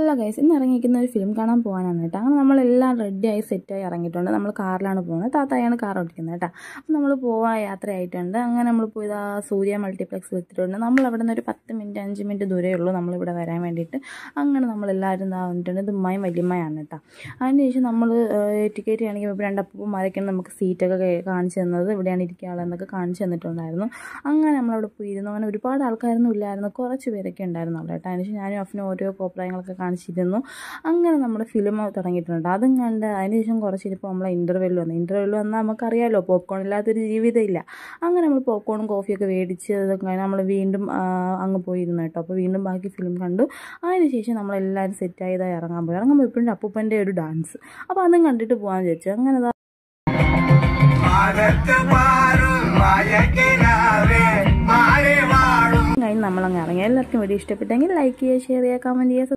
hello guys ഇന്ന് ഇറങ്ങിയിരിക്കുന്ന ഒരു film കാണാൻ പോകാനാണ് കേട്ടോ അങ്ങനെ നമ്മളെല്ലാം റെഡിയായി സെറ്റായി ഇറങ്ങിയിട്ടുണ്ട് നമ്മൾ കാറിലാണ് പോകുന്നത് താത്തായാണ് കാർ ഓടിക്കുന്നത് കേട്ടോ അപ്പോൾ നമ്മൾ പോകാൻ യാത്രയായിട്ടുണ്ട് അങ്ങനെ നമ്മൾ പോയി ആ സൂര്യ മൾട്ടിപ്ലക്സ് എത്തിയിട്ടുണ്ട് നമ്മൾ അവിടെ നിന്ന് ഒരു പത്ത് മിനിറ്റ് അഞ്ച് മിനിറ്റ് ദൂരമേ ഉള്ളൂ നമ്മളിവിടെ വരാൻ വേണ്ടിയിട്ട് അങ്ങനെ നമ്മളെല്ലാവരും ഇതാ വന്നിട്ടുണ്ട് ഇത് ഉമ്മയും വല്യമ്മയാണ് കേട്ടോ അതിന് ശേഷം നമ്മൾ ടിക്കറ്റ് ആണെങ്കിൽ ഇപ്പോൾ രണ്ടപ്പൂമാരൊക്കെയാണ് നമുക്ക് സീറ്റൊക്കെ കാണിച്ചു തന്നത് ഇവിടെയാണ് ഇരിക്കാനുള്ളതെന്നൊക്കെ കാണിച്ചു തന്നിട്ടുണ്ടായിരുന്നു അങ്ങനെ നമ്മളവിടെ പോയിരുന്നു അങ്ങനെ ഒരുപാട് ആൾക്കാരൊന്നും ഇല്ലായിരുന്നു കുറച്ച് പേരൊക്കെ ഉണ്ടായിരുന്നു അവിടെ കേട്ടോ അതിനുശേഷം ഞാനും അഫിനും ഓരോ കോപ്രായങ്ങളൊക്കെ കാണിച്ചിരുന്നു അങ്ങനെ നമ്മുടെ ഫിലിം തുടങ്ങിയിട്ടുണ്ട് അതും കണ്ട് അതിനുശേഷം കുറച്ച് ഇപ്പോൾ നമ്മളെ ഇൻ്റർവെല്ലിൽ വന്നു ഇൻ്റർവെല്ലിൽ വന്നാൽ നമുക്കറിയാമല്ലോ പോപ്കോൺ ഇല്ലാത്തൊരു ജീവിതമില്ല അങ്ങനെ നമ്മൾ പോപ്കോണും കോഫിയൊക്കെ മേടിച്ച് അതൊക്കെ കഴിഞ്ഞ് നമ്മൾ വീണ്ടും ആ, അങ്ങ് പോയിരുന്നു കേട്ടോ അപ്പോൾ വീണ്ടും ബാക്കി ഫിലിം കണ്ടു അതിനുശേഷം നമ്മളെല്ലാവരും സെറ്റായതായി ഇറങ്ങാൻ പോയി ഇറങ്ങാൻ പോയപ്പോഴും അപ്പൂപ്പൻ്റെ ഒരു ഡാൻസ് അപ്പോൾ അതും കണ്ടിട്ട് പോകാമെന്ന് വിചാരിച്ചു അങ്ങനെ ദാ അകത്ത് പാറും മയക്കിനാവേ മാറി വാഴും കഴിഞ്ഞ് നമ്മളങ്ങ് ഇറങ്ങി എല്ലാവർക്കും വീഡിയോ ഇഷ്ടപ്പെട്ടെങ്കിൽ ലൈക്ക് ചെയ്യുക ഷെയർ ചെയ്യുക കമൻറ്റ് ചെയ്യുക